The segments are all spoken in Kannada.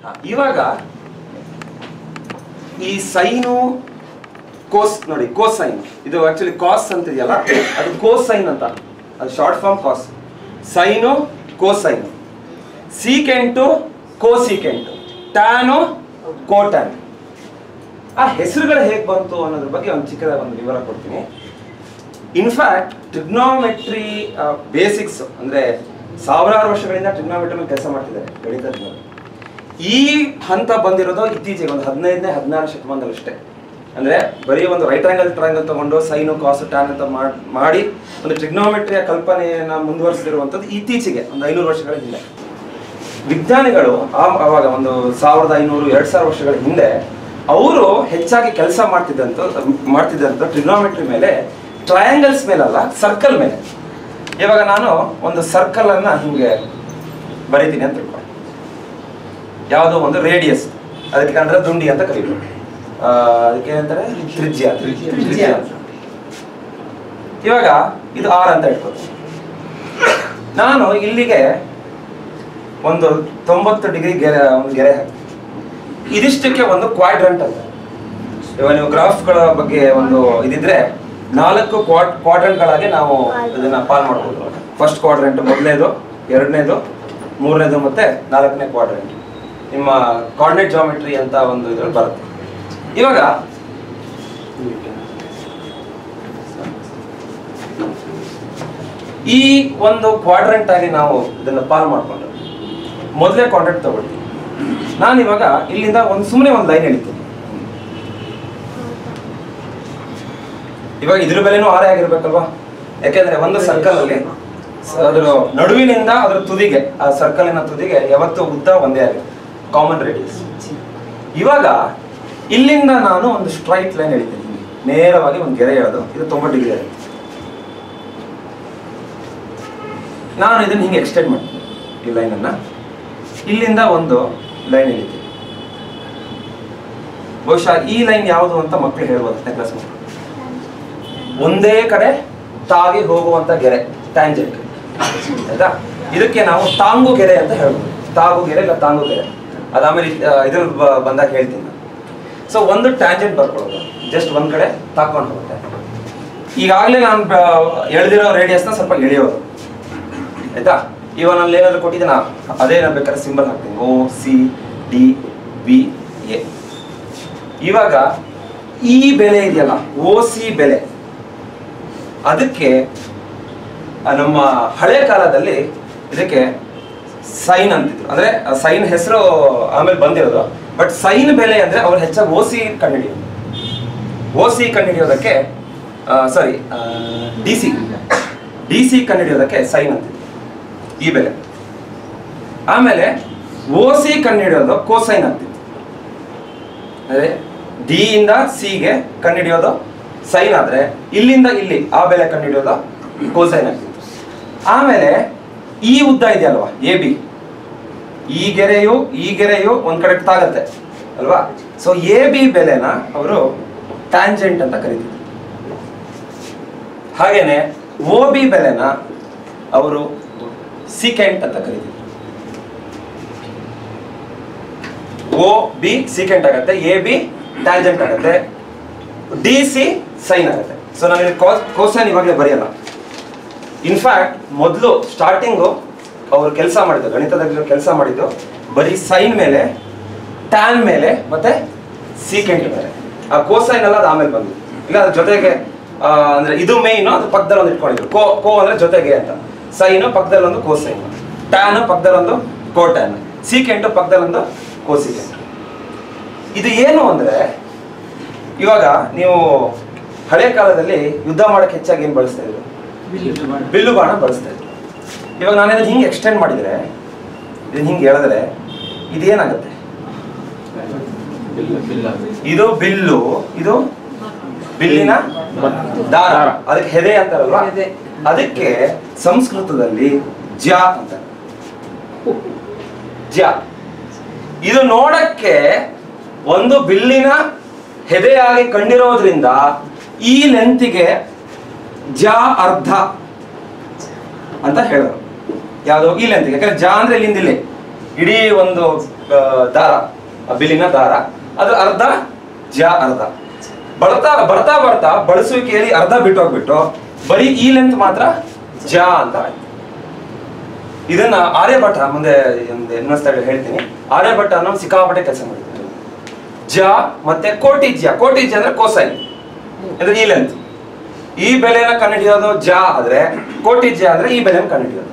ಹ, ಇವಾಗ ಈ ಸೈನು ಕೋಸ್ ನೋಡಿ ಕೋಸ್ ಸೈನ್ ಇದು ಆಕ್ಚುಲಿ ಕಾಸ್ ಅಂತ ಇದೆಯಲ್ಲ ಅದು ಕೋಸ್ ಸೈನ್ ಅಂತ ಅದು short form cos sine cosine secant cosecant tan cotan ಆ ಹೆಸರುಗಳು ಹೇಗೆ ಬಂತು ಅನ್ನೋದ್ರ ಬಗ್ಗೆ ಒಂದು ಚಿಕ್ಕದ ಒಂದು ವಿವರ ಕೊಡ್ತೀನಿ ಇನ್ಫ್ಯಾಕ್ಟ್ ಟ್ರಿಗ್ನೋಮೆಟ್ರಿ ಬೇಸಿಕ್ಸ್ ಅಂದ್ರೆ ಸಾವಿರಾರು ವರ್ಷಗಳಿಂದ ಟ್ರಿಗ್ನೋಮೆಟ್ರಿ ಮೇಲೆ ಕೆಲಸ ಮಾಡ್ತಿದ್ದಾರೆ ಗಣಿತಜ್ಞರು ಈ ಹಂತ ಬಂದಿರೋದು ಇತ್ತೀಚೆಗೆ ಒಂದು ಹದಿನೈದನೇ ಹದಿನಾರು ಶತಮಾನದಲ್ಲಿ ಅಷ್ಟೇ ಅಂದ್ರೆ ಬರೀ ಒಂದು ರೈಟ್ ಆಂಗಲ್ ಟ್ರಯಾಂಗಲ್ ತಗೊಂಡು ಸೈನು ಕಾಸು ಟ್ಯಾನ್ ಅಂತ ಮಾಡ್- ಮಾಡಿ ಒಂದು ಟ್ರಿಗ್ನೋಮೆಟ್ರಿಯ ಕಲ್ಪನೆಯನ್ನ ಮುಂದುವರಿಸಿರುವಂಥದ್ದು ಇತ್ತೀಚೆಗೆ ಒಂದು ಐನೂರು ವರ್ಷಗಳ ಹಿಂದೆ ವಿಜ್ಞಾನಿಗಳು ಆ- ಆವಾಗ ಒಂದು ಸಾವಿರದ ಐನೂರು ಎರಡ್ ಸಾವಿರ ವರ್ಷಗಳ ಹಿಂದೆ ಅವರು ಹೆಚ್ಚಾಗಿ ಕೆಲಸ ಮಾಡ್ತಿದ್ದಂತ ಮಾಡ್ತಿದ್ದಂತ ಟ್ರಿಗ್ನೋಮೆಟ್ರಿ ಮೇಲೆ ಟ್ರಯಾಂಗಲ್ಸ್ ಮೇಲಲ್ಲ ಸರ್ಕಲ್ ಮೇಲೆ ಇವಾಗ ನಾನು ಒಂದು ಸರ್ಕಲ್ ಅನ್ನ ಹಿಂಗೆ ಬರೀತೀನಿ ಅಂತ ತಿಳ್ಕೊಳ್ಳಿ ಯಾವುದೋ ಒಂದು ರೇಡಿಯಸ್ ಅದಕ್ಕೆ ಅಂದ್ರೆ ದುಂಡಿ ಅಂತ ಕರೀತಾರೆ ಆ, ಅದಕ್ಕೆ ಏನಂತಾರೆ ತ್ರಿಜ್ಯ ತ್ರಿಜ್ಯ ಅಂತ. ಇವಾಗ ಇದು ಆರ್ ಅಂತ ಇಟ್ಕೋತೀನಿ ನಾನು ಇಲ್ಲಿಗೆ ಒಂದು ತೊಂಬತ್ತು ಡಿಗ್ರಿ ಗೆರೆ ಒಂದು ಗೆರೆ ಹಾಕಿ ಇದಿಷ್ಟಕ್ಕೆ ಒಂದು ಕ್ವಾಡ್ರಂಟ್ ಅಂತ ಇವಾಗ ನೀವು ಗ್ರಾಫ್ಗಳ ಬಗ್ಗೆ ಒಂದು ಇದಿದ್ರೆ ನಾಲ್ಕು ಕ್ವಾಡ್ ಕ್ವಾಡ್ರಂಟ್ಗಳಾಗಿ ನಾವು ಇದನ್ನ ಪಾಲ್ ಮಾಡ್ಬೋದು ಫಸ್ಟ್ ಕ್ವಾಡ್ರೆಂಟ್ ಮೊದಲನೇದು ಎರಡನೇದು ಮೂರನೇದು ಮತ್ತೆ ನಾಲ್ಕನೇ ಕ್ವಾಡ್ರೆಂಟ್ ನಿಮ್ಮ ಕಾರ್ಡಿನೇಟ್ ಜಾಮೆಟ್ರಿ ಅಂತ ಒಂದು ಇದ್ರಲ್ಲಿ ಬರುತ್ತೆ ಇವಾಗ ಈ ಒಂದು ಕ್ವಾಡ್ರೆಂಟ್ ಆಗಿ ನಾವು ಇದನ್ನ ಪಾಲ್ ಮಾಡ್ಕೊಂಡು ಮೊದಲೇ ಕ್ವಾಡ್ರೆಂಟ್ ತಗೊಳ್ತೀವಿ ನಾನು ಇವಾಗ ಇಲ್ಲಿಂದ ಒಂದು ಸುಮ್ಮನೆ ಒಂದು ಲೈನ್ ಎಳಿತೀನಿ ಇವಾಗ ಇದ್ರ ಬೆಲೆನೂ ಆರೇ ಆಗಿರ್ಬೇಕಲ್ವಾ ಯಾಕೆಂದ್ರೆ ಒಂದು ಸರ್ಕಲ್ ಅಲ್ಲಿ ಸ- ಅದ್ರ ನಡುವಿನಿಂದ ಅದ್ರ ತುದಿಗೆ ಆ ಸರ್ಕಲಿನ ತುದಿಗೆ ಯಾವತ್ತು ಉದ್ದ ಒಂದೇ ಆಗಿದೆ ಕಾಮನ್ ರೇಡಿಯಸ್ ಇವಾಗ ಇಲ್ಲಿಂದ ನಾನು ಒಂದು ಸ್ಟ್ರೈಟ್ ಲೈನ್ ಎಳಿತೀನಿ ಹಿಂಗೆ. ನೇರವಾಗಿ ಒಂದು ಗೆರೆ ಎಳೆದು ಇದು ತೊಂಬತ್ತು ಡಿಗ್ರಿ ಆಗಿದೆ ನಾನು ಇದನ್ನ ಹಿಂಗೆ ಎಕ್ಸ್ಟೆಂಡ್ ಮಾಡ್ತೀನಿ ಈ ಲೈನ್ ಅನ್ನ ಇಲ್ಲಿಂದ ಒಂದು ಲೈನ್ ಎಳಿತೀನಿ ಬಹುಶಃ ಈ ಲೈನ್ ಯಾವುದು ಅಂತ ಮಕ್ಕಳು ಹೇಳ್ಬೋದು ಹತ್ತನೇ ಕ್ಲಾಸ್ ಮಕ್ಕಳು ಒಂದೇ ಕಡೆ ತಾಗಿ ಹೋಗುವಂತ ಗೆರೆ ಟ್ಯಾಂಜೆಂಟ್ ಆಯ್ತಾ ಇದಕ್ಕೆ ನಾವು ತಾಂಗು ಗೆರೆ ಅಂತ ಹೇಳ್ಬೋದು ತಾಗು ಗೆರೆ ಇಲ್ಲ ತಾಂಗು ಗೆರೆ ಅದಾದ್ಮೇಲೆ ಇದ್ರ ಬಂದಾಗ ಹೇಳ್ತೀನಿ ಸೊ ಒಂದು ಟ್ಯಾಂಜೆಂಟ್ ಬರ್ಕೊಳ್ಳೋದು ಜಸ್ಟ್ ಒಂದ್ ಕಡೆ ತಾಕೊಂಡು ಹೋಗುತ್ತೆ ಈಗಾಗಲೇ ನಾನು ಎಳೆದಿರೋ ರೇಡಿಯಸ್ನ ಸ್ವಲ್ಪ ಎಳೆಯೋದು ಆಯ್ತಾ ಇವಾಗ ನಾನು ಏನಾದ್ರು ಕೊಟ್ಟಿದ್ದೀನ ಅದೇ ನಾನು ಬೇಕಾದ್ರೆ ಸಿಂಬಲ್ ಹಾಕ್ತೀನಿ O C D B A ಇವಾಗ ಈ ಬೆಲೆ ಇದೆಯಲ್ಲ ಓ ಸಿ ಬೆಲೆ ಅದಕ್ಕೆ ಆ ನಮ್ಮ ಹಳೆ ಕಾಲದಲ್ಲಿ ಇದಕ್ಕೆ ಸೈನ್ ಅಂತಿದ್ರು ಅಂದ್ರೆ ಸೈನ್ ಹೆಸರು ಆಮೇಲೆ ಬಂದಿರೋದು ಬಟ್ ಸೈನ್ ಬೆಲೆ ಅಂದ್ರೆ ಅವ್ರು ಹೆಚ್ಚಾಗಿ ಓ ಸಿ ಕಂಡುಹಿಡಿಯೋದು ಓ ಸಿ ಕಂಡುಹಿಡಿಯೋದಕ್ಕೆ sorry D C D C ಕಂಡುಹಿಡಿಯೋದಕ್ಕೆ ಸೈನ್ ಅಂತಿದ್ರು ಈ ಬೆಲೆ ಆಮೇಲೆ ಓ ಸಿ ಕಂಡುಹಿಡಿಯೋದು ಕೋಸೈನ್ ಅಂತಿತ್ತು ಅಂದ್ರೆ ಡಿ ಇಂದ ಸಿಗೆ ಕಂಡುಹಿಡಿಯೋದು ಸೈನ್ ಆದ್ರೆ ಇಲ್ಲಿಂದ ಇಲ್ಲಿ ಆ ಬೆಲೆ ಕಂಡುಹಿಡಿಯೋದು ಕೋಸೈನ್ ಆಗ್ತಿತ್ತು ಆಮೇಲೆ ಈ ಉದ್ದ ಇದೆಯಲ್ವಾ ಎ ಬಿ ಈ ಗೆರೆಯು ಈ ಗೆರೆಯು ಒಂದ್ ಕಡೆ ತಾಗತ್ತೆ ಅಲ್ವಾ ಸೊ ಎ ಬಿ ಬೆಲೆನ ಅವರು ಟ್ಯಾಂಜೆಂಟ್ ಅಂತ ಕರೀತಿದ್ರು ಹಾಗೇನೆ ಓ ಬಿ ಬೆಲೆನ ಅವರು ಸಿಕೆಂಟ್ ಅಂತ ಕರೀತಿದ್ರು ಓ ಬಿ ಸಿಕೆಂಟ್ ಆಗುತ್ತೆ ಎ ಬಿ ಟ್ಯಾಂಜೆಂಟ್ ಆಗುತ್ತೆ ಡಿ ಸಿ ಸೈನ್ ಆಗುತ್ತೆ ಸೊ ನಾನು ಕೋಸೈನ್ ಇವಾಗಲೇ ಬರೆಯಲ್ಲ ಇನ್ಫ್ಯಾಕ್ಟ್ ಮೊದಲು ಸ್ಟಾರ್ಟಿಂಗು ಅವರು ಕೆಲಸ ಮಾಡಿದ್ದು ಗಣಿತದಲ್ಲಿ ಕೆಲಸ ಮಾಡಿದ್ದು ಬರೀ ಸೈನ್ ಮೇಲೆ ಟ್ಯಾನ್ ಮೇಲೆ ಮತ್ತೆ ಸೀಕೆಂಟ್ ಮೇಲೆ ಆ ಕೋಸೈನ್ ಎಲ್ಲ ಅದು ಆಮೇಲೆ ಬಂದು ಇಲ್ಲ ಅದ್ರ ಜೊತೆಗೆ ಆ, ಅಂದ್ರೆ ಇದು ಮೇಯ್ನು ಅದು ಪಕ್ಕದಲ್ಲಿ ಒಂದು ಇಟ್ಕೊಂಡಿದ್ರು ಕೋ ಕೋ ಅಂದ್ರೆ ಜೊತೆಗೆ ಅಂತ ಸೈನು ಪಕ್ಕದಲ್ಲಿ ಒಂದು ಕೋಸೈನ್ ಟ್ಯಾನ್ ಪಕ್ಕದಲ್ಲಿ ಒಂದು ಕೋಟ್ಯಾನ್ ಸೀಕೆಂಟು ಪಕ್ಕದಲ್ಲಿ ಒಂದು ಕೋಸಿಕೆಂಟ್ ಇದು ಏನು ಅಂದ್ರೆ ಇವಾಗ ನೀವು ಹಳೆ ಕಾಲದಲ್ಲಿ ಯುದ್ಧ ಮಾಡಕ್ಕೆ ಹೆಚ್ಚಾಗಿ ಏನ್ ಬಳಸ್ತಾ ಇದ್ರು ಬಿಲ್ಲು ಬಾಣ ಬಳಸ್ತಾ ಇದ್ರು ಇವಾಗ ನಾನು ಇದನ್ನ ಹಿಂಗೆ ಎಕ್ಸ್ಟೆಂಡ್ ಮಾಡಿದ್ರೆ ಇದನ್ನ ಹಿಂಗೆ ಎಳೆದ್ರೆ ಇದೇನಾಗುತ್ತೆ ಇದು ಬಿಲ್ಲು ಇದು ಬಿಲ್ಲಿನ ದಾರ ಅದಕ್ಕೆ ಹೆದೆ ಅಂತಾರಲ್ವಾ ಹೆದೆ. ಅದಕ್ಕೆ ಸಂಸ್ಕೃತದಲ್ಲಿ ಜ್ಯ ಅಂತ ಜ್ಯ ಇದು ನೋಡಕ್ಕೆ ಒಂದು ಬಿಲ್ಲಿನ ಹೆದೆಯಾಗಿ ಕಂಡಿರೋದ್ರಿಂದ ಈ ಲೆಂತಿಗೆ ಜ ಅರ್ಧ ಅಂತ ಹೇಳೋರು ಯಾವುದು ಈ ಲೆಂತಿಗೆ ಯಾಕಂದ್ರೆ ಜ ಅಂದ್ರೆ ಇಲ್ಲಿಂದ ಇಲ್ಲಿ ಇಡೀ ಒಂದು ಆ, ದಾರ ಆ ಬಿಲ್ಲಿನ ದಾರ ಅದು ಅರ್ಧ ಜ ಅರ್ಧ ಬರ್ತಾ ಬರ್ತಾ ಬರ್ತಾ ಬಳಸುವಿಕೆಯಲ್ಲಿ ಅರ್ಧ ಬಿಟ್ಟು ಹೋಗ್ಬಿಟ್ಟು ಬರೀ ಈ ಲೆಂತ್ ಮಾತ್ರ ಜ ಅಂತ ಆಯ್ತು ಇದನ್ನ ಆರ್ಯಭಟ ಮುಂದೆ ಒಂದು ಇನ್ನೊಂದು ಹೇಳ್ತೀನಿ ಆರ್ಯಭಟ ಅನ್ನೋ ಸಿಕ್ಕಾಪಟ್ಟೆ ಕೆಲಸ ಮಾಡಿದ್ರು ಜ ಮತ್ತೆ ಕೋಟಿ ಜ್ಯ ಕೋಟಿ ಜ್ಯ ಅಂದ್ರೆ ಕೋಸೈನ್ ಅಂದ್ರೆ ಈ ಲೆಂತ್ ಈ ಬೆಲೆನ ಕಂಡುಹಿಡಿಯೋದು ಜ ಆದ್ರೆ ಕೋಟಿ ಜ್ಯ ಅಂದ್ರೆ ಈ ಬೆಲೆನ ಕಂಡುಹಿಡಿಯೋದು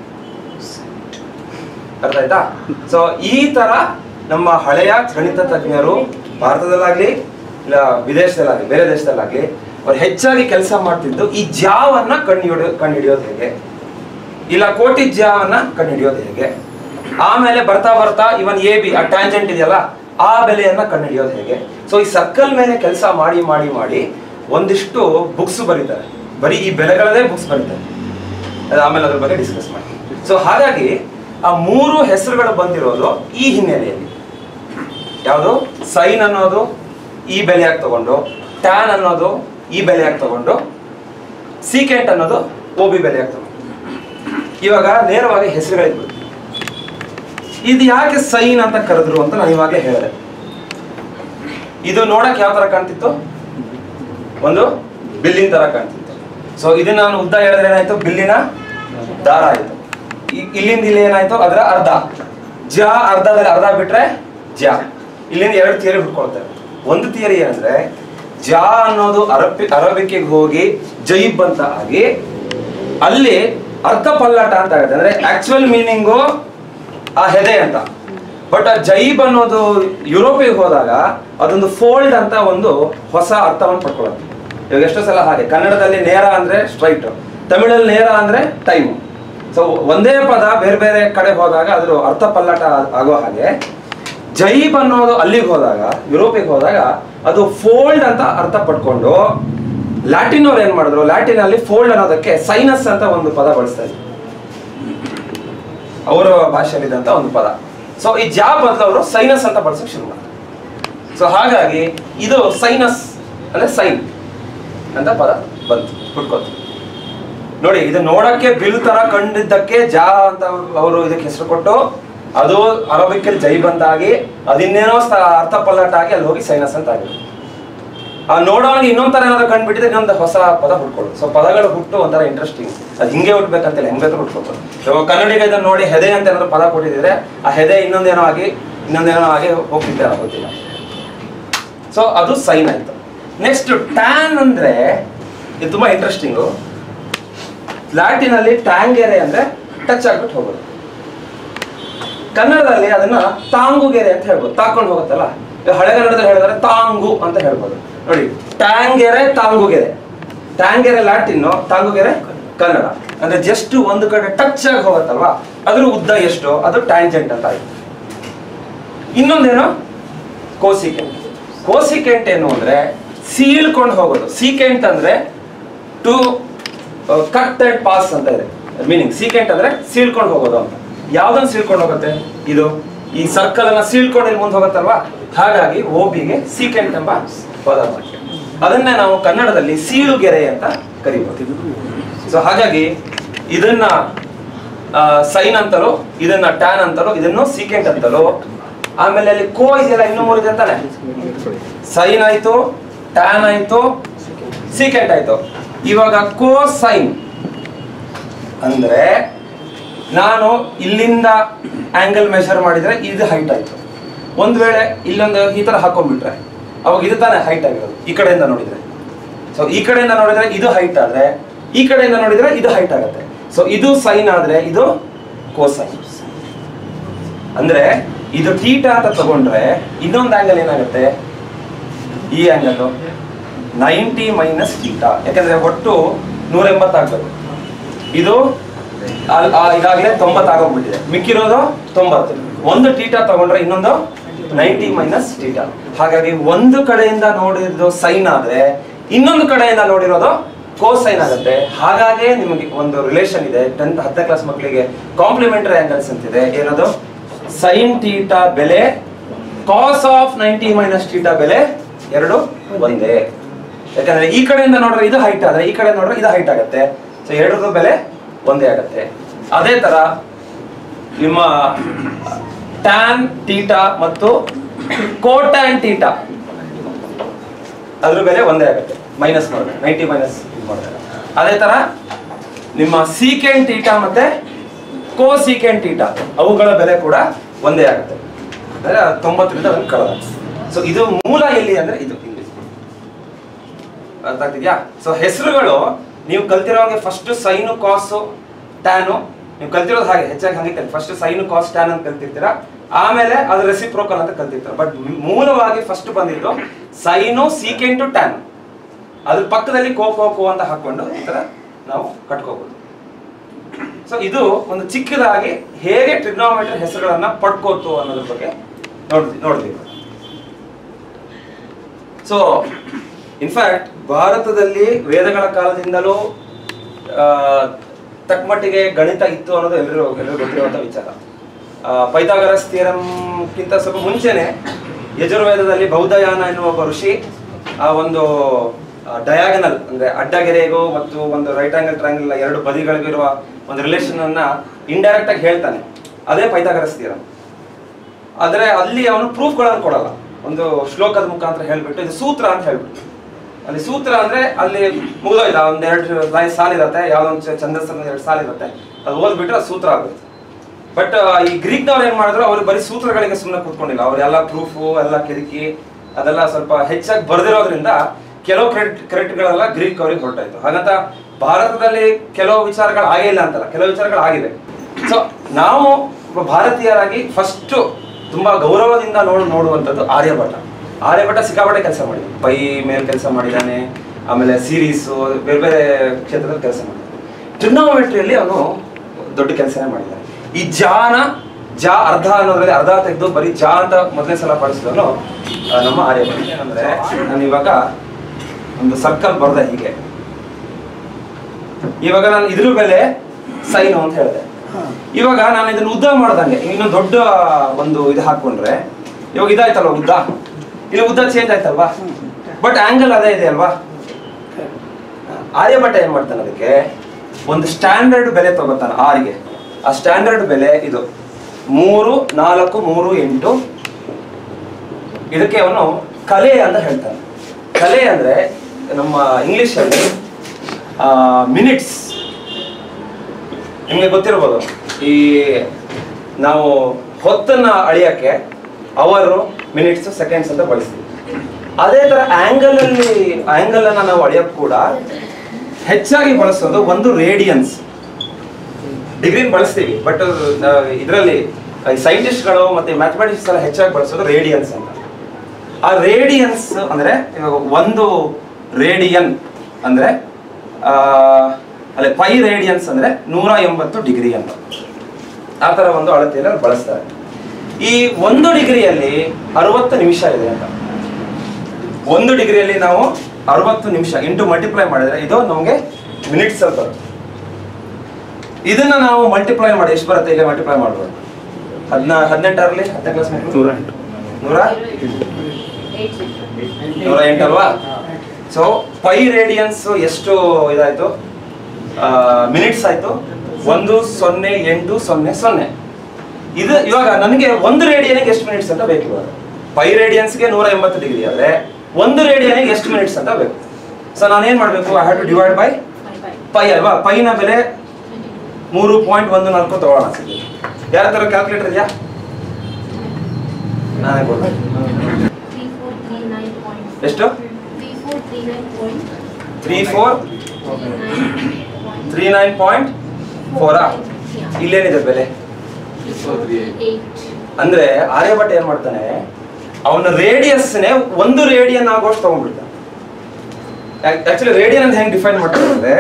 ಅರ್ಥ ಆಯ್ತಾ ಸೊ ಈ ತರ ನಮ್ಮ ಹಳೆಯ ಗಣಿತ ತಜ್ಞರು ಭಾರತದಲ್ಲಾಗ್ಲಿ ಇಲ್ಲ ವಿದೇಶದಲ್ಲಾಗ್ಲಿ ಬೇರೆ ದೇಶದಲ್ಲಾಗ್ಲಿ ಅವ್ರು ಹೆಚ್ಚಾಗಿ ಕೆಲಸ ಮಾಡ್ತಿದ್ದು ಈ ಜಾವನ್ನ ಕಂಡುಹಿಡಿಯೋ ಕಂಡುಹಿಡಿಯೋದು ಹೇಗೆ ಇಲ್ಲ ಕೋಟಿ ಜಾವನ್ನ ಕಂಡುಹಿಡಿಯೋದು ಹೇಗೆ ಆಮೇಲೆ ಬರ್ತಾ ಬರ್ತಾ ಇವನ್ ಎ ಬಿ ಆ ಟ್ಯಾಂಜೆಂಟ್ ಇದೆಯಲ್ಲ ಆ ಬೆಲೆಯನ್ನ ಕಂಡುಹಿಡಿಯೋದು ಹೇಗೆ ಸೊ ಈ ಸರ್ಕಲ್ ಮೇಲೆ ಕೆಲಸ ಮಾಡಿ ಮಾಡಿ ಮಾಡಿ ಒಂದಿಷ್ಟು ಬುಕ್ಸ್ ಬರೀತಾರೆ ಬರೀ ಈ ಬೆಲೆಗಳದೇ ಬುಕ್ಸ್ ಬರೀತಾರೆ ಅದು ಆಮೇಲೆ ಅದ್ರ ಬಗ್ಗೆ ಡಿಸ್ಕಸ್ ಮಾಡಿ ಸೊ ಹಾಗಾಗಿ ಆ ಮೂರು ಹೆಸರುಗಳು ಬಂದಿರೋದು ಈ ಹಿನ್ನೆಲೆಯಲ್ಲಿ ಯಾವುದು ಸೈನ್ ಅನ್ನೋದು ಈ ಬೆಲೆಯಾಗಿ ತಗೊಂಡು ಟ್ಯಾನ್ ಅನ್ನೋದು ಈ ಬೆಲೆಯಾಗಿ ತಗೊಂಡು ಸೀಕೆಂಟ್ ಅನ್ನೋದು ಓ ಬಿ ಬೆಲೆಯಾಗಿ ತಗೊಂಡು ಇವಾಗ ನೇರವಾಗಿ ಹೆಸರುಗಳಿಗೆ ಬರ್ತೀವಿ ಇದು ಯಾಕೆ ಸೈನ್ ಅಂತ ಕರೆದ್ರು ಅಂತ ನಾನು ಇವಾಗಲೇ ಹೇಳಿದೆ ಇದು ನೋಡಕ್ ಯಾವ ತರ ಕಾಣ್ತಿತ್ತು ಒಂದು ಬಿಲ್ಲಿನ ತರ ಕಾಣ್ತಿತ್ತು ಸೊ ಇದನ್ನ ನಾನು ಉದ್ದ ಹೇಳಿದ್ರೆ ಏನಾಯ್ತು ಬಿಲ್ಲಿನ ದಾರ ಆಯ್ತು ಇ- ಇಲ್ಲಿಂದ ಇಲ್ಲಿ ಏನಾಯ್ತು ಅದರ ಅರ್ಧ ಜ ಅರ್ಧದಲ್ಲಿ ಅರ್ಧ ಬಿಟ್ರೆ ಜ ಇಲ್ಲಿಂದ ಎರಡು ಥಿಯರಿ ಹುಡ್ಕೊಳ್ತಾರೆ ಒಂದು ಥಿಯರಿ ಏನಂದ್ರೆ ಜ ಅನ್ನೋದು ಅರಬಿ ಅರಬಿಕೆಗೆ ಹೋಗಿ ಜೈಬ್ ಅಂತ ಆಗಿ ಅಲ್ಲಿ ಅರ್ಧ ಪಲ್ಲಾಟ ಅಂತ ಆಗುತ್ತೆ ಅಂದ್ರೆ ಆಕ್ಚುಯಲ್ ಮೀನಿಂಗು ಆ ಹೆದೆ ಅಂತ ಬಟ್ ಆ ಜೈಬ್ ಅನ್ನೋದು ಯುರೋಪಿಗೆ ಹೋದಾಗ ಅದೊಂದು ಫೋಲ್ಡ್ ಅಂತ ಒಂದು ಹೊಸ ಅರ್ಥವನ್ನು ಪಡ್ಕೊಳ್ಳುತ್ತೆ ಇವಾಗ ಎಷ್ಟೋ ಸಲ ಹಾಗೆ ಕನ್ನಡದಲ್ಲಿ ನೇರ ಅಂದ್ರೆ ಸ್ಟ್ರೈಟ್ ತಮಿಳಲ್ಲಿ ನೇರ ಅಂದ್ರೆ ಟೈಮ್ ಸೊ ಒಂದೇ ಪದ ಬೇರೆ ಬೇರೆ ಕಡೆ ಹೋದಾಗ ಅದ್ರ ಅರ್ಥ ಪಲ್ಲಾಟ ಆ- ಆಗೋ ಹಾಗೆ ಜೈಬ್ ಅನ್ನೋದು ಅಲ್ಲಿಗೆ ಹೋದಾಗ ಯುರೋಪಿಗೆ ಹೋದಾಗ ಅದು ಫೋಲ್ಡ್ ಅಂತ ಅರ್ಥ ಪಡ್ಕೊಂಡು ಲ್ಯಾಟಿನ್ ಅವ್ರು ಏನ್ ಮಾಡಿದ್ರು ಲ್ಯಾಟಿನ್ ಅಲ್ಲಿ ಫೋಲ್ಡ್ ಅನ್ನೋದಕ್ಕೆ ಸೈನಸ್ ಅಂತ ಒಂದು ಪದ ಬಳಸ್ತಾ ಇದ್ರು ಅವರ ಭಾಷೆಯಲ್ಲಿದ್ದಂತ ಒಂದು ಪದ ಸೊ ಈ ಜಾ ಬದಲು ಅವರು ಸೈನಸ್ ಅಂತ ಬಳಸಕ್ ಶುರು ಮಾಡಿದ್ರು ಸೊ ಹಾಗಾಗಿ ಇದು ಸೈನಸ್ ಅಂದ್ರೆ ಸೈನ್ ಅಂತ ಪದ ಬಂತು ಹುಡ್ಕೋತು ನೋಡಿ ಇದು ನೋಡಕ್ಕೆ ಬಿಲ್ ತರ ಕಂಡಿದ್ದಕ್ಕೆ ಜಾ ಅಂತ ಅವರು ಇದಕ್ಕೆ ಹೆಸರು ಕೊಟ್ಟು ಅದು ಅರಬಿಕಲ್ಲಿ ಜೈ ಬಂದಾಗಿ ಅದಿನ್ನೇನೋ ಸ- ಅರ್ಥ ಪಲ್ಲಾಟ ಆಗಿ ಅಲ್ಲಿ ಹೋಗಿ ಸೈನಸ್ ಅಂತ ಆಗಿದೆ ಆ ನೋಡೋವಾಗ ಇನ್ನೊಂದ್ ತರ ಏನಾದ್ರು ಕಂಡ್ಬಿಟ್ಟಿದ್ರೆ ಇನ್ನೊಂದು ಹೊಸ ಪದ ಹುಡ್ಕೊಳ್ಳೋದು ಸೊ ಪದಗಳು ಹುಟ್ಟು ಒಂಥರ ಇಂಟ್ರೆಸ್ಟಿಂಗ್ ಅದು ಹಿಂಗೆ ಹುಟ್ಬೇಕಂತಿಲ್ಲ ಹೆಂಗ್ ಬೇಕಾದ್ರೂ ಹುಟ್ಕೋಬೋದು ಇವಾಗ ಕನ್ನಡಿಗ ಇದನ್ನ ನೋಡಿ ಹೆದೆ ಅಂತ ಏನಾದ್ರು ಪದ ಕೊಟ್ಟಿದ್ರೆ ಆ ಹೆದೆ ಇನ್ನೊಂದೇನೋ ಆಗಿ ಇನ್ನೊಂದೇನೋ ಆಗಿ ಹೋಗ್ತಿದ್ದೆ ಗೊತ್ತಿಲ್ಲ ಸೊ ಅದು ಸೈನ್ ಆಯ್ತು ನೆಕ್ಸ್ಟ್ ಟ್ಯಾನ್ ಅಂದ್ರೆ ಇದು ತುಂಬಾ ಇಂಟ್ರೆಸ್ಟಿಂಗು ಲ್ಯಾಟಿನಲ್ಲಿ ಟ್ಯಾಂಗೆರೆ ಅಂದ್ರೆ ಟಚ್ ಆಗ್ಬಿಟ್ಟು ಹೋಗೋದು ಕನ್ನಡದಲ್ಲಿ ಅದನ್ನ ತಾಂಗುಗೆರೆ ಅಂತ ಹೇಳ್ಬೋದು ತಾಕೊಂಡು ಹೋಗುತ್ತಲ್ಲ ಈಗ ಹಳೆ ಕನ್ನಡದಲ್ಲಿ ಹೇಳಿದ್ರೆ ತಾಂಗು ಅಂತ ಹೇಳ್ಬೋದು ನೋಡಿ ಟ್ಯಾಂಗೆರೆ ತಾಂಗುಗೆರೆ ಟ್ಯಾಂಗೆರೆ ಲ್ಯಾಟಿನ್ನು ತಾಂಗುಗೆರೆ ಕನ್ನಡ ಅಂದ್ರೆ ಜಸ್ಟ್ ಒಂದು ಕಡೆ ಟಚ್ ಆಗಿ ಹೋಗುತ್ತಲ್ವಾ ಅದ್ರ ಉದ್ದ ಎಷ್ಟು ಅದು ಟ್ಯಾಂಜೆಂಟ್ ಅಂತ ಆಯ್ತು ಇನ್ನೊಂದೇನು ಕೋಸಿಕೆಂಟ್ ಕೋಸಿಕೆಂಟ್ ಏನು ಅಂದ್ರೆ ಸೀಳ್ಕೊಂಡು ಹೋಗೋದು ಸೀಕೆಂಟ್ ಅಂದ್ರೆ ಟು ಕಟ್ ಅಂಡ್ ಪಾಸ್ ಅಂತ ಇದೆ ಮೀನಿಂಗ್ ಸೀಕೆಂಟ್ ಅಂದ್ರೆ ಸೀಳ್ಕೊಂಡು ಹೋಗೋದು ಅಂತ ಯಾವ್ದನ್ನ ಸೀಳ್ಕೊಂಡು ಹೋಗುತ್ತೆ ಇದು ಈ ಸರ್ಕಲ್ ಅನ್ನ ಸೀಳ್ಕೊಂಡು ಇಲ್ಲಿ ಮುಂದೆ ಹೋಗುತ್ತಲ್ವಾ ಹಾಗಾಗಿ ಓಬಿಗೆ ಸೀಕೆಂಟ್ ಎಂಬ ಪದ ಬಂತು. ಅದನ್ನೇ ನಾವು ಕನ್ನಡದಲ್ಲಿ ಸೀಳುಗೆರೆ ಅಂತ ಕರಿಬಹುದು ಸೊ ಹಾಗಾಗಿ ಇದನ್ನ ಸೈನ್ ಅಂತಲೋ ಇದನ್ನ ಟ್ಯಾನ್ ಅಂತಲೋ ಇದನ್ನು ಸೀಕೆಂಟ್ ಅಂತಲೋ ಆಮೇಲೆ ಅಲ್ಲಿ ಕೋ ಇದೆಯಲ್ಲ ಇನ್ನೂ ಮೂರಿದೆ ಅಂತಾನೆ ಸೈನ್ ಆಯ್ತು ಟ್ಯಾನ್ ಆಯ್ತು ಸೀಕೆಂಟ್ ಆಯ್ತು ಇವಾಗ ಕೋ ಸೈನ್ ಅಂದ್ರೆ ನಾನು ಇಲ್ಲಿಂದ ಆಂಗಲ್ ಮೆಷರ್ ಮಾಡಿದ್ರೆ ಇದು ಹೈಟ್ ಆಯ್ತು ಒಂದ್ ವೇಳೆ ಇಲ್ಲೊಂದು ಈ ತರ ಹಾಕೊಂಡ್ಬಿಟ್ರೆ ಅವಾಗ ಇದು ತಾನೇ ಹೈಟ್ ಆಗಿರೋದು ಈ ಕಡೆಯಿಂದ ನೋಡಿದ್ರೆ ಸೊ ಈ ಕಡೆಯಿಂದ ನೋಡಿದ್ರೆ ಇದು ಹೈಟ್ ಆದ್ರೆ ಈ ಕಡೆಯಿಂದ ನೋಡಿದ್ರೆ ಇದು ಹೈಟ್ ಆಗುತ್ತೆ ಸೊ ಇದು ಸೈನ್ ಆದ್ರೆ ಇದು ಕೋಸೈನ್ ಅಂದ್ರೆ ಇದು ಥೀಟಾ ಅಂತ ತಗೊಂಡ್ರೆ ಇನ್ನೊಂದು ಆಂಗಲ್ ಏನಾಗುತ್ತೆ ಈ ಆಂಗಲ್ ನೈಂಟಿ ಮೈನಸ್ ಥೀಟಾ ಯಾಕಂದ್ರೆ ಒಟ್ಟು ನೂರ ಎಂಬತ್ತಾಗ್ಬೇಕು ಇದು ಅಲ್- ಆ ಈಗಾಗಲೇ ತೊಂಬತ್ತಾಗೋಗ್ಬಿಟ್ಟಿದೆ ಮಿಕ್ಕಿರೋದು ತೊಂಬತ್ತು ಒಂದು ಟೀಟಾ ತಗೊಂಡ್ರೆ ಇನ್ನೊಂದು ನೈಂಟಿ ಮೈನಸ್ ಟೀಟಾ ಹಾಗಾಗಿ ಒಂದು ಕಡೆಯಿಂದ ನೋಡಿರೋದು ಸೈನ್ ಆದ್ರೆ ಇನ್ನೊಂದು ಕಡೆಯಿಂದ ನೋಡಿರೋದು ಕೋಸೈನ್ ಆಗುತ್ತೆ ಹಾಗಾಗಿ ನಿಮಗೆ ಒಂದು ರಿಲೇಷನ್ ಇದೆ ಟೆಂತ್ ಹತ್ತನೇ ಕ್ಲಾಸ್ ಮಕ್ಕಳಿಗೆ ಕಾಂಪ್ಲಿಮೆಂಟರಿ ಆಂಗಲ್ಸ್ ಅಂತಿದೆ ಏನದು ಸೈನ್ ಟೀಟಾ ಬೆಲೆ cos of ninety minus theta ಬೆಲೆ ಎರಡು ಒಂದೇ ಯಾಕಂದ್ರೆ ಈ ಕಡೆಯಿಂದ ನೋಡಿದ್ರೆ ಇದು ಹೈಟ್ ಆದ್ರೆ ಈ ಕಡೆ ನೋಡಿದ್ರೆ ಇದು ಹೈಟ್ ಆಗುತ್ತೆ ಸೊ ಎರಡರದ್ದು ಬೆಲೆ ಒಂದೇ ಆಗುತ್ತೆ ಅದೇ ತರ ನಿಮ್ಮ ಟ್ಯಾನ್ ಟೀಟಾ ಮತ್ತು ಕೋಟ್ಯಾನ್ ಟೀಟಾ ಅದ್ರ ಬೆಲೆ ಒಂದೇ ಆಗುತ್ತೆ ಮೈನಸ್ ಮಾಡಿದ್ರೆ ನೈಂಟಿ ಮೈನಸ್ ಮಾಡಿದ್ರೆ ಅದೇ ತರ ನಿಮ್ಮ ಸೀಕೆಂಡ್ ಟೀಟಾ ಮತ್ತೆ ಕೋ ಸೀಕೆಂಡ್ ಟೀಟಾ ಅವುಗಳ ಬೆಲೆ ಕೂಡ ಒಂದೇ ಆಗುತ್ತೆ ಅಂದ್ರೆ ತೊಂಬತ್ತರಿಂದ ಒಂದು ಕಳೆದ ಸೊ ಇದು ಮೂಲ ಎಲ್ಲಿ ಅಂದ್ರೆ ಇದು ಇಂಗ್ಲಿಷ್ ಅರ್ಥ ಆಗ್ತಿದ್ಯಾ ಸೊ ಹೆಸರುಗಳು ನೀವು ಕಲ್ತಿರೋಂಗೆ ಫಸ್ಟ್ ಸೈನು ಕಾಸು ಟ್ಯಾನು ನೀವು ಕಲ್ತಿರೋದು ಹಾಗೆ ಹೆಚ್ಚಾಗಿ ಹಂಗೆ ಫಸ್ಟ್ ಸೈನು ಕಾಸ್ ಟ್ಯಾನ್ ಅಂತ ಕಲ್ತಿರ್ತೀರಾ ಆಮೇಲೆ ಅದು ರೆಸಿಪ್ರೋಕಲ್ ಅಂತ ಕಲ್ತಿರ್ತಾರೆ ಬಟ್ ಮೂಲವಾಗಿ ಫಸ್ಟ್ ಬಂದಿದ್ದು ಸೈನು ಸೀಕೆಂಟು ಟ್ಯಾನ್ ಅದ್ರ ಪಕ್ಕದಲ್ಲಿ ಕೋ ಕೋ ಕೋ ಅಂತ ಹಾಕೊಂಡು ಈ ತರ ನಾವು ಕಟ್ಕೋಬಹುದು ಸೊ ಇದು ಒಂದು ಚಿಕ್ಕದಾಗಿ ಹೇಗೆ ಟ್ರಿಗ್ನೋಮೆಟ್ರಿ ಹೆಸರುಗಳನ್ನ ಪಡ್ಕೋತು ಅನ್ನೋದ್ರ ಬಗ್ಗೆ ನೋಡ್ತೀವಿ ನೋಡ್ತೀವಿ ಸೊ ಇನ್ಫ್ಯಾಕ್ಟ್ ಭಾರತದಲ್ಲಿ ವೇದಗಳ ಕಾಲದಿಂದಲೂ ಆ, ತಕ್ಕಮಟ್ಟಿಗೆ ಗಣಿತ ಇತ್ತು ಅನ್ನೋದು ಎಲ್ಲರೂ ಎಲ್ಲರಿಗೂ ಗೊತ್ತಿರುವಂತ ವಿಚಾರ ಆ, ಪೈಥಾಗರಸ್ ಥಿಯರಮ್ಗಿಂತ ಸ್ವಲ್ಪ ಮುಂಚೆನೆ ಯಜುರ್ವೇದದಲ್ಲಿ ಬೌದ್ಧಯಾನ ಎನ್ನುವ ಒಬ್ಬ ಋಷಿ ಆ ಒಂದು ಡಯಾಗನಲ್ ಅಂದ್ರೆ ಅಡ್ಡಗೆರೆಗೂ ಮತ್ತು ಒಂದು ರೈಟ್ ಆಂಗಲ್ ಟ್ರಯಾಂಗಲ್ ಎರಡು ಬದಿಗಳಿಗಿರುವ ಒಂದು ರಿಲೇಷನ್ ಅನ್ನ ಇಂಡೈರೆಕ್ಟ್ ಆಗಿ ಹೇಳ್ತಾನೆ ಅದೇ ಪೈಥಾಗರಸ್ ಥಿಯರಮ್ ಆದ್ರೆ ಅಲ್ಲಿ ಅವನು ಪ್ರೂಫ್ಗಳನ್ನು ಕೊಡಲ್ಲ ಒಂದು ಶ್ಲೋಕದ ಮುಖಾಂತರ ಹೇಳ್ಬಿಟ್ಟು ಇದು ಸೂತ್ರ ಅಂತ ಹೇಳ್ಬಿಟ್ಟು ಅಲ್ಲಿ ಸೂತ್ರ ಅಂದ್ರೆ ಅಲ್ಲಿ ಮುಗಿದೋಯ್ತು ಒಂದ್ ಎರಡು ಲೈನ್ ಸಾಲ್ ಇರುತ್ತೆ ಯಾವ್ದೊಂದು ಛಂದಸ್ಸಲ್ಲಿ ಎರಡು ಸಾಲ್ ಇರುತ್ತೆ ಅದು ಓದ್ಬಿಟ್ರೆ ಅದು ಸೂತ್ರ ಆಗುತ್ತೆ ಬಟ್ ಈ ಗ್ರೀಕ್ನವ್ರು ಏನ್ ಮಾಡಿದ್ರು ಅವ್ರು ಬರೀ ಸೂತ್ರಗಳಿಗೆ ಸುಮ್ಮನೆ ಕೂತ್ಕೊಂಡಿಲ್ಲ ಅವರೆಲ್ಲ ಪ್ರೂಫು ಎಲ್ಲ ಕೆದಕಿ ಅದೆಲ್ಲ ಸ್ವಲ್ಪ ಹೆಚ್ಚಾಗಿ ಬರ್ದಿರೋದ್ರಿಂದ ಕೆಲವು ಕ್ರೆಡಿಟ್ ಕ್ರೆಡಿಟ್ಗಳೆಲ್ಲ ಗ್ರೀಕ್ ಅವ್ರಿಗೆ ಹೊರಟಾಯ್ತು ಹಾಗಂತ ಭಾರತದಲ್ಲಿ ಕೆಲವು ವಿಚಾರಗಳು ಆಗೇ ಇಲ್ಲ ಅಂತಲ್ಲ ಕೆಲವು ವಿಚಾರಗಳು ಆಗಿದೆ ಸೊ ನಾವು ಒಬ್ಬ ಭಾರತೀಯರಾಗಿ ಫಸ್ಟ್ ತುಂಬಾ ಗೌರವದಿಂದ ನೋಡು ನೋಡುವಂಥದ್ದು ಆರ್ಯಭಟ ಆರ್ಯಭಟ ಸಿಕ್ಕಾಪಟ್ಟೆ ಕೆಲಸ ಮಾಡಿದ ಪೈ ಮೇಲೆ ಕೆಲಸ ಮಾಡಿದ್ದಾನೆ ಆಮೇಲೆ ಸೀರೀಸು ಬೇರೆ ಬೇರೆ ಕ್ಷೇತ್ರದಲ್ಲಿ ಕೆಲಸ ಮಾಡಿದ್ದಾನೆ ಟ್ರಿಗ್ನೋಮೆಟ್ರಿಯಲ್ಲಿ ಅವನು ದೊಡ್ಡ ಕೆಲಸನೇ ಮಾಡಿದ್ದಾನೆ ಈ ಜಾನ ಜಾ ಅರ್ಧ ಅನ್ನೋದ್ರಲ್ಲಿ ಅರ್ಧ ತೆಗೆದು ಬರೀ ಜಾ ಅಂತ ಮೊದಲನೇ ಸಲ ಬಳಸಿದವನು ಆ, ನಮ್ಮ ಆರ್ಯಭಟ ಏನಂದ್ರೆ ನಾನು ಇವಾಗ ಒಂದು ಸರ್ಕಲ್ ಬರ್ದೆ ಹೀಗೆ ಇವಾಗ ನಾನು ಇದ್ರ ಮೇಲೆ ಸೈನು ಅಂತ ಹೇಳಿದೆ ಇವಾಗ ನಾನು ಇದನ್ನ ಉದ್ದ ಮಾಡ್ದಂಗೆ ಇನ್ನು ದೊಡ್ಡ ಒಂದು ಇದು ಹಾಕೊಂಡ್ರೆ ಇವಾಗ ಇದಾಯ್ತಲ್ವಾ ಉದ್ದ ಇಲ್ಲಿ ಉದ್ದ ಚೇಂಜ್ ಆಯ್ತಲ್ವಾ ಬಟ್ ಆಂಗಲ್ ಅದೇ ಇದೆ ಅಲ್ವಾ ಆರ್ಯಭಟ ಏನ್ ಮಾಡ್ತಾನೆ ಅದಕ್ಕೆ ಒಂದು ಸ್ಟ್ಯಾಂಡರ್ಡ್ ಬೆಲೆ ತಗೋತಾನೆ ಆರ್ಗೆ ಆ ಸ್ಟ್ಯಾಂಡರ್ಡ್ ಬೆಲೆ ಇದು ಮೂರು ನಾಲ್ಕು ಮೂರು ಎಂಟು ಇದಕ್ಕೆ ಅವನು ಕಲೆ ಅಂತ ಹೇಳ್ತಾನೆ ಕಲೆ ಅಂದ್ರೆ ನಮ್ಮ ಇಂಗ್ಲಿಷ್ ಅಲ್ಲಿ ಮಿನಿಟ್ಸ್ ನಿಮಗೆ ಗೊತ್ತಿರ್ಬೋದು ಈ ನಾವು ಹೊತ್ತನ್ನ ಅಳಿಯಕ್ಕೆ ಅವರು ಮಿನಿಟ್ಸ್ ಸೆಕೆಂಡ್ಸ್ ಅಂತ ಬಳಸ್ತೀವಿ ಅದೇ ತರ ಆಂಗಲ್ ಅಲ್ಲಿ ಆಂಗಲ್ ಅನ್ನ ನಾವು ಅಳಿಯಕ್ ಕೂಡ ಹೆಚ್ಚಾಗಿ ಬಳಸೋದು ಒಂದು ರೇಡಿಯನ್ಸ್ ಡಿಗ್ರಿನ ಬಳಸ್ತೀವಿ ಬಟ್ ಇದರಲ್ಲಿ ಸೈಂಟಿಸ್ಟ್ಗಳು ಮತ್ತೆ ಮ್ಯಾಥಮೆಟಿಕ್ಸ್ ಎಲ್ಲ ಹೆಚ್ಚಾಗಿ ಬಳಸೋದು ರೇಡಿಯನ್ಸ್ ಅಂತ ಆ ರೇಡಿಯನ್ಸ್ ಅಂದ್ರೆ ಇವಾಗ ಒಂದು ರೇಡಿಯನ್ ಅಂದ್ರೆ ಆ, ಅಲ್ಲೇ ಪೈ ರೇಡಿಯನ್ಸ್ ಅಂದ್ರೆ ನೂರ ಎಂಬತ್ತು ಡಿಗ್ರಿ ಅಂತ ಆ ತರ ಒಂದು ಅಳತೆಯನ್ನು ಅವ್ರು ಬಳಸ್ತಾರೆ ಈ ಒಂದು ಡಿಗ್ರಿಯಲ್ಲಿ ಅರವತ್ತು ನಿಮಿಷ ಇದೆ ಅಂತ ಒಂದು ಡಿಗ್ರಿಯಲ್ಲಿ ನಾವು ಅರವತ್ತು ನಿಮಿಷ ಇಂಟು ಮಲ್ಟಿಪ್ಲೈ ಮಾಡಿದ್ರೆ ಇದು ನಮಗೆ ಮಿನಿಟ್ಸ್ ಅಲ್ಲಿ ಬರುತ್ತೆ ಇದನ್ನ ನಾವು ಮಲ್ಟಿಪ್ಲೈ ಮಾಡಿ ಎಷ್ಟು ಬರುತ್ತೆ ಈಗ ಮಲ್ಟಿಪ್ಲೈ ಮಾಡ್ಬೋದು ಹದಿನ ಹದಿನೆಂಟರಲ್ಲಿ ಹತ್ತನೇ ಕ್ಲಾಸ್ ನೂರ ಎಂಟು ನೂರ ನೂರ ಎಂಟಲ್ವಾ ಸೊ ಪೈ ರೇಡಿಯನ್ಸ್ ಎಷ್ಟು ಇದಾಯ್ತು ಮಿನಿಟ್ಸ್ ಆಯ್ತು ಒಂದು ಸೊನ್ನೆ ಎಂಟು ಸೊನ್ನೆ ಸೊನ್ನೆ ಇದು ಇವಾಗ ನನಗೆ ಒಂದು ರೇಡಿಯನ್ಗೆ ಎಷ್ಟು ಮಿನಿಟ್ಸ್ ಅಂತ ಬೇಕು ಇವಾಗ ಪೈ ರೇಡಿಯನ್ಸ್ಗೆ ನೂರ ಎಂಬತ್ತು ಡಿಗ್ರಿ ಆದ್ರೆ ಒಂದು ರೇಡಿಯನ್ಗೆ ಎಷ್ಟು ಮಿನಿಟ್ಸ್ ಅಂತ ಬೇಕು ಸೊ ನಾನೇನ್ ಮಾಡ್ಬೇಕು I have to divide by pi ಅಲ್ವಾ ಪೈನ ಬೆಲೆ ಮೂರು ಪಾಯಿಂಟ್ ಒಂದು ನಾಲ್ಕು ತಗೊಳ್ಳೋಣ ಯಾರ ತರ ಕ್ಯಾಲ್ಕುಲೇಟರ್ ಇದೆಯಾ ನಾನೇ ಕೊಡ್ತೀನಿ ಎಷ್ಟು three four three nine point ಫೋರಾ ಇಲ್ಲೇನಿದೆ ಬೆಲೆ ಅಂದ್ರೆ ಆರ್ಯಭಟ್ ಏನ್ ಮಾಡ್ತಾನೆ ಅವನ ರೇಡಿಯಸ್ನೇ ಒಂದು ರೇಡಿಯನ್ ಆಗೋಷ್ಟು ತಗೊಂಡ್ಬಿಡ್ತಾನೆ ಆಕ್ಚುಲಿ ರೇಡಿಯನ್ ಅಂತ ಹೆಂಗ್ ಡಿಫೈನ್ ಮಾಡ್ತಾರೆ ಅಂದ್ರೆ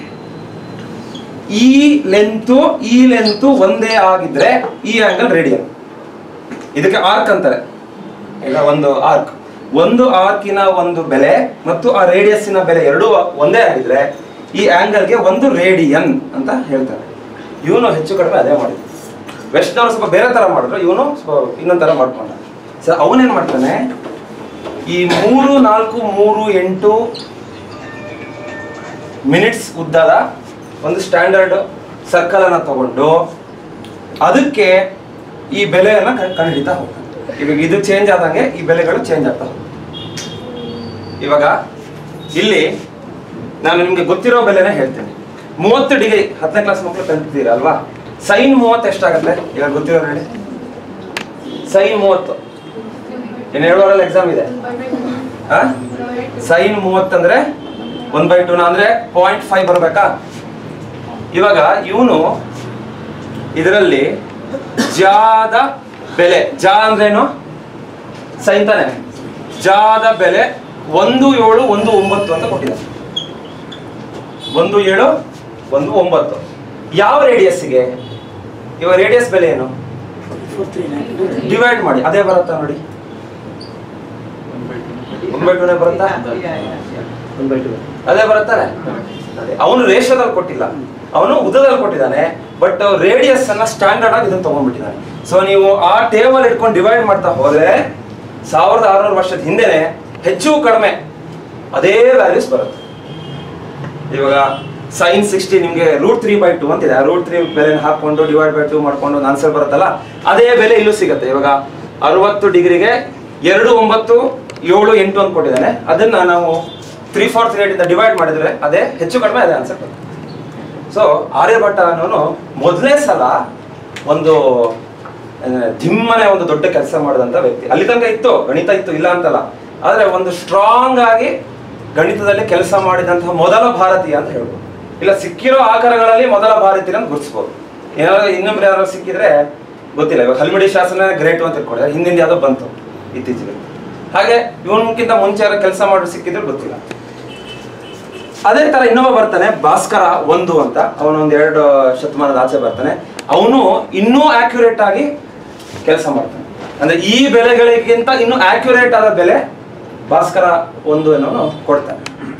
ಈ ಲೆಂತು ಈ ಲೆಂತು ಒಂದೇ ಆಗಿದ್ರೆ ಈ ಆಂಗಲ್ ರೇಡಿಯನ್ ಇದಕ್ಕೆ ಆರ್ಕ್ ಅಂತಾರೆ ಈಗ ಒಂದು ಆರ್ಕ್ ಒಂದು ಆರ್ಕಿನ ಒಂದು ಬೆಲೆ ಮತ್ತು ಆ ರೇಡಿಯಸ್ಸಿನ ಬೆಲೆ ಎರಡೂ ಒಂದೇ ಆಗಿದ್ರೆ ಈ ಆಂಗಲ್ಗೆ ಒಂದು ರೇಡಿಯನ್ ಅಂತ ಹೇಳ್ತಾರೆ ಇವನು ಹೆಚ್ಚು ಕಡಿಮೆ ಅದೇ ಮಾಡಿದ್ರು ವೆಸ್ಟ್ನವರು ಸ್ವಲ್ಪ ಬೇರೆ ತರ ಮಾಡಿದ್ರು ಇವನು ಸ್ವಲ್ಪ ಇನ್ನೊಂದ್ ತರ ಮಾಡ್ಕೊಂಡ ಸರ್ ಅವನೇನ್ ಮಾಡ್ತಾನೆ ಈ ಮೂರು ನಾಲ್ಕು ಮೂರು ಎಂಟು ಮಿನಿಟ್ಸ್ ಉದ್ದದ ಒಂದು ಸ್ಟ್ಯಾಂಡರ್ಡ್ ಸರ್ಕಲ್ ಅನ್ನ ತಗೊಂಡು ಅದಕ್ಕೆ ಈ ಬೆಲೆಯನ್ನ ಕಂಡು ಕಂಡುಹಿಡಿತಾ ಹೋಗ್ತಾನೆ ಇವಾಗ ಇದು ಚೇಂಜ್ ಆದಂಗೆ ಈ ಬೆಲೆಗಳು ಚೇಂಜ್ ಆಗ್ತಾ ಹೋಗ್ತವೆ ಇವಾಗ ಇಲ್ಲಿ ನಾನು ನಿಮ್ಗೆ ಗೊತ್ತಿರೋ ಬೆಲೆನೇ ಹೇಳ್ತೇನೆ ಮೂವತ್ತು ಡಿಗ್ರಿ ಹತ್ತನೇ ಕ್ಲಾಸ್ ಮಕ್ಕಳು ಕಲ್ತಿದ್ದೀರಾ ಅಲ್ವಾ ಸೈನ್ ಮೂವತ್ತು ಎಷ್ಟಾಗತ್ತೆ ಇವಾಗ ಗೊತ್ತಿರೋ ಹೇಳಿ ಸೈನ್ ಮೂವತ್ತು ಇನ್ನು ಏಳುವರೆಲ್ಲ ಎಕ್ಸಾಮ್ ಇದೆ ಆ ಸೈನ್ ಮೂವತ್ತಂದ್ರೆ ಒನ್ ಬೈ ಟೂನ ಅಂದ್ರೆ ಪಾಯಿಂಟ್ ಫೈವ್ ಬರಬೇಕಾ ಇವಾಗ ಇವನು ಇದರಲ್ಲಿ ಜಾದ ಬೆಲೆ ಜಾ ಅಂದ್ರೇನು ಸೈನ್ ತಾನೆ ಜಾದ ಬೆಲೆ ಒಂದು ಏಳು ಒಂದು ಒಂಬತ್ತು ಅಂತ ಕೊಟ್ಟಿದ್ದಾರೆ ಒಂದು ಏಳು ಒಂದು ಒಂಬತ್ತು ಯಾವ ರೇಡಿಯಸ್ಗೆ ಇವಾಗ ರೇಡಿಯಸ್ ಬೆಲೆ ಏನು ಡಿವೈಡ್ ಮಾಡಿ ಅದೇ ಬರುತ್ತಾ ನೋಡಿ ಒನ್ ಬೈ ಟೂನೇ ಬರುತ್ತಾ ಅದೇ ಬರುತ್ತಾರೆ ಅವನು ರೇಷದಲ್ಲಿ ಕೊಟ್ಟಿಲ್ಲ ಅವನು ಉದ್ದದಲ್ಲಿ ಕೊಟ್ಟಿದ್ದಾನೆ ಬಟ್ ರೇಡಿಯಸ್ ಅನ್ನ ಸ್ಟ್ಯಾಂಡರ್ಡ್ ಆಗಿ ಇದನ್ನ ತಗೊಂಡ್ಬಿಟ್ಟಿದ್ದಾನೆ ಸೊ ನೀವು ಆ ಟೇಬಲ್ ಇಟ್ಕೊಂಡು ಡಿವೈಡ್ ಮಾಡ್ತಾ ಹೋದ್ರೆ ಸಾವಿರದ ಆರುನೂರು ವರ್ಷದ ಹಿಂದೆನೆ ಹೆಚ್ಚು ಕಡಿಮೆ ಅದೇ ವ್ಯಾಲ್ಯೂಸ್ ಬರುತ್ತೆ ಇವಾಗ ಸೈನ್ ಸಿಕ್ಸ್ಟಿ ನಿಮಗೆ ರೂಟ್ ತ್ರೀ ಬೈ ಟು ಅಂತಿದೆ ಆ ರೂಟ್ ತ್ರೀ ಬೆಲೆ ಹಾಕೊಂಡು ಡಿವೈಡ್ ಬೈ ಟು ಮಾಡ್ಕೊಂಡು ಒಂದು ಆನ್ಸರ್ ಬರುತ್ತಲ್ಲ ಅದೇ ಬೆಲೆ ಇಲ್ಲೂ ಸಿಗುತ್ತೆ ಇವಾಗ ಅರವತ್ತು ಡಿಗ್ರಿಗೆ ಎರಡು ಒಂಬತ್ತು ಏಳು ಎಂಟು ಅಂತ ಕೊಟ್ಟಿದ್ದಾನೆ ಅದನ್ನ ನಾವು ತ್ರೀ ಫೋರ್ ತ್ರೀ ಇಂದ ಡಿವೈಡ್ ಮಾಡಿದ್ರೆ ಅದೇ ಹೆಚ್ಚು ಕಡಿಮೆ ಅದೇ ಆನ್ಸರ್ ಬರುತ್ತೆ ಸೊ ಆರ್ಯಭಟ್ಟ ಅನ್ನೋನು ಮೊದಲನೇ ಸಲ ಒಂದು ಆ, ಧಿಮ್ಮನೆ ಒಂದು ದೊಡ್ಡ ಕೆಲಸ ಮಾಡಿದಂತ ವ್ಯಕ್ತಿ ಅಲ್ಲಿ ತನಕ ಇತ್ತು ಗಣಿತ ಇತ್ತು ಇಲ್ಲ ಅಂತಲ್ಲ ಆದ್ರೆ ಒಂದು ಸ್ಟ್ರಾಂಗ್ ಆಗಿ ಗಣಿತದಲ್ಲಿ ಕೆಲಸ ಮಾಡಿದಂತಹ ಮೊದಲ ಭಾರತೀಯ ಅಂತ ಹೇಳ್ಬೋದು ಇಲ್ಲ ಸಿಕ್ಕಿರೋ ಆಕಾರಗಳಲ್ಲಿ ಮೊದಲ ಭಾರತೀಯ ಅಂತ ಗುರುತಿಸ್ಬೋದು ಏನಾದ್ರು ಇನ್ನೊಬ್ರು ಯಾರು ಸಿಕ್ಕಿದ್ರೆ ಗೊತ್ತಿಲ್ಲ ಇವಾಗ ಹಲ್ಮಿಡಿ ಶಾಸನ ಗ್ರೇಟ್ ಅಂತ ತಿಳ್ಕೊಂಡ್ರೆ ಹಿಂದಿಂದ ಯಾವ್ದೋ ಬಂತು ಇತ್ತೀಚೆಗೆ ಹಾಗೆ ಇವನ್ಕಿಂತ ಮುಂಚೆ ಯಾರೋ ಕೆಲಸ ಮಾಡಿ ಸಿಕ್ಕಿದ್ರೆ ಗೊತ್ತಿಲ್ಲ ಅದೇ ತರ ಇನ್ನೊಬ್ಬ ಬರ್ತಾನೆ ಭಾಸ್ಕರ ಒಂದು ಅಂತ ಅವನು ಒಂದ್ ಎರಡು ಶತಮಾನದ ಆಚೆ ಬರ್ತಾನೆ ಅವನು ಇನ್ನೂ ಆಕ್ಯುರೇಟ್ ಆಗಿ ಕೆಲಸ ಮಾಡ್ತಾನೆ ಅಂದ್ರೆ ಈ ಬೆಲೆಗಳಿಗಿಂತ ಇನ್ನೂ ಆಕ್ಯುರೇಟ್ ಆದ ಬೆಲೆ ಭಾಸ್ಕರ ಒಂದು ಅನ್ನೋನು ಕೊಡ್ತಾನೆ